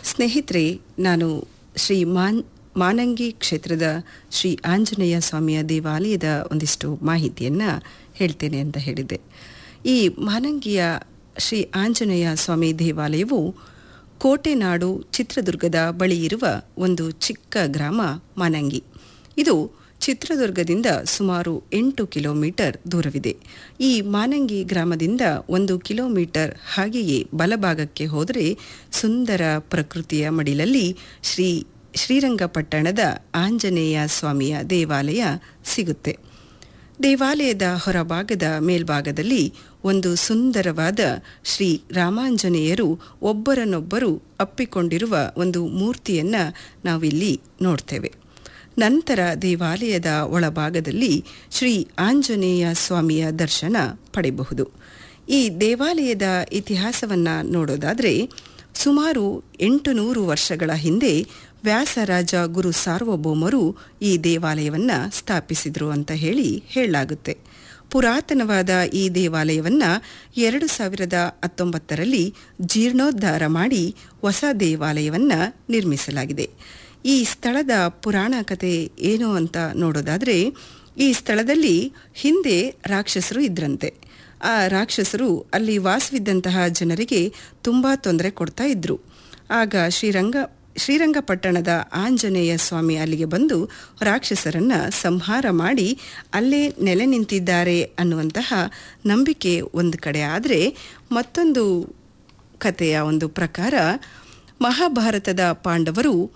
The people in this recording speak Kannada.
ಸ್ನೇಹಿತರೆ ನಾನು ಶ್ರೀ ಮಾನ್ ಮಾನಂಗಿ ಕ್ಷೇತ್ರದ ಶ್ರೀ ಆಂಜನೇಯ ಸ್ವಾಮಿಯ ದೇವಾಲಯದ ಒಂದಿಷ್ಟು ಮಾಹಿತಿಯನ್ನು ಹೇಳ್ತೇನೆ ಅಂತ ಹೇಳಿದ್ದೆ ಈ ಮಾನಂಗಿಯ ಶ್ರೀ ಆಂಜನೇಯ ಸ್ವಾಮಿ ದೇವಾಲಯವು ಕೋಟೆನಾಡು ಚಿತ್ರದುರ್ಗದ ಬಳಿ ಇರುವ ಒಂದು ಚಿಕ್ಕ ಗ್ರಾಮ ಮಾನಂಗಿ ಇದು ಚಿತ್ರದುರ್ಗದಿಂದ ಸುಮಾರು ಎಂಟು ಕಿಲೋಮೀಟರ್ ದೂರವಿದೆ ಈ ಮಾನಂಗಿ ಗ್ರಾಮದಿಂದ ಒಂದು ಕಿಲೋಮೀಟರ್ ಹಾಗೆಯೇ ಬಲಭಾಗಕ್ಕೆ ಹೋದರೆ ಸುಂದರ ಪ್ರಕೃತಿಯ ಮಡಿಲಲ್ಲಿ ಶ್ರೀ ಶ್ರೀರಂಗಪಟ್ಟಣದ ಆಂಜನೇಯ ಸ್ವಾಮಿಯ ದೇವಾಲಯ ಸಿಗುತ್ತೆ ದೇವಾಲಯದ ಹೊರಭಾಗದ ಮೇಲ್ಭಾಗದಲ್ಲಿ ಒಂದು ಸುಂದರವಾದ ಶ್ರೀ ರಾಮಾಂಜನೇಯರು ಒಬ್ಬರನ್ನೊಬ್ಬರು ಅಪ್ಪಿಕೊಂಡಿರುವ ಒಂದು ಮೂರ್ತಿಯನ್ನು ನಾವಿಲ್ಲಿ ನೋಡ್ತೇವೆ ನಂತರ ದೇವಾಲಯದ ಒಳಭಾಗದಲ್ಲಿ ಶ್ರೀ ಆಂಜನೇಯ ಸ್ವಾಮಿಯ ದರ್ಶನ ಪಡೆಯಬಹುದು ಈ ದೇವಾಲಯದ ಇತಿಹಾಸವನ್ನು ನೋಡೋದಾದರೆ ಸುಮಾರು ಎಂಟು ನೂರು ವರ್ಷಗಳ ಹಿಂದೆ ವ್ಯಾಸರಾಜ ಗುರು ಸಾರ್ವಭೌಮರು ಈ ದೇವಾಲಯವನ್ನು ಸ್ಥಾಪಿಸಿದರು ಅಂತ ಹೇಳಿ ಹೇಳಲಾಗುತ್ತೆ ಪುರಾತನವಾದ ಈ ದೇವಾಲಯವನ್ನು ಎರಡು ಸಾವಿರದ ಹತ್ತೊಂಬತ್ತರಲ್ಲಿ ಜೀರ್ಣೋದ್ಧಾರ ಮಾಡಿ ಹೊಸ ದೇವಾಲಯವನ್ನು ನಿರ್ಮಿಸಲಾಗಿದೆ ಈ ಸ್ಥಳದ ಪುರಾಣ ಕಥೆ ಏನು ಅಂತ ನೋಡೋದಾದರೆ ಈ ಸ್ಥಳದಲ್ಲಿ ಹಿಂದೆ ರಾಕ್ಷಸರು ಇದ್ರಂತೆ ಆ ರಾಕ್ಷಸರು ಅಲ್ಲಿ ವಾಸವಿದ್ದಂತಹ ಜನರಿಗೆ ತುಂಬ ತೊಂದರೆ ಕೊಡ್ತಾ ಇದ್ರು ಆಗ ಶ್ರೀರಂಗ ಶ್ರೀರಂಗಪಟ್ಟಣದ ಆಂಜನೇಯ ಸ್ವಾಮಿ ಅಲ್ಲಿಗೆ ಬಂದು ರಾಕ್ಷಸರನ್ನು ಸಂಹಾರ ಮಾಡಿ ಅಲ್ಲೇ ನೆಲೆ ನಿಂತಿದ್ದಾರೆ ಅನ್ನುವಂತಹ ನಂಬಿಕೆ ಒಂದು ಕಡೆ ಆದರೆ ಮತ್ತೊಂದು ಕಥೆಯ ಒಂದು ಪ್ರಕಾರ ಮಹಾಭಾರತದ ಪಾಂಡವರು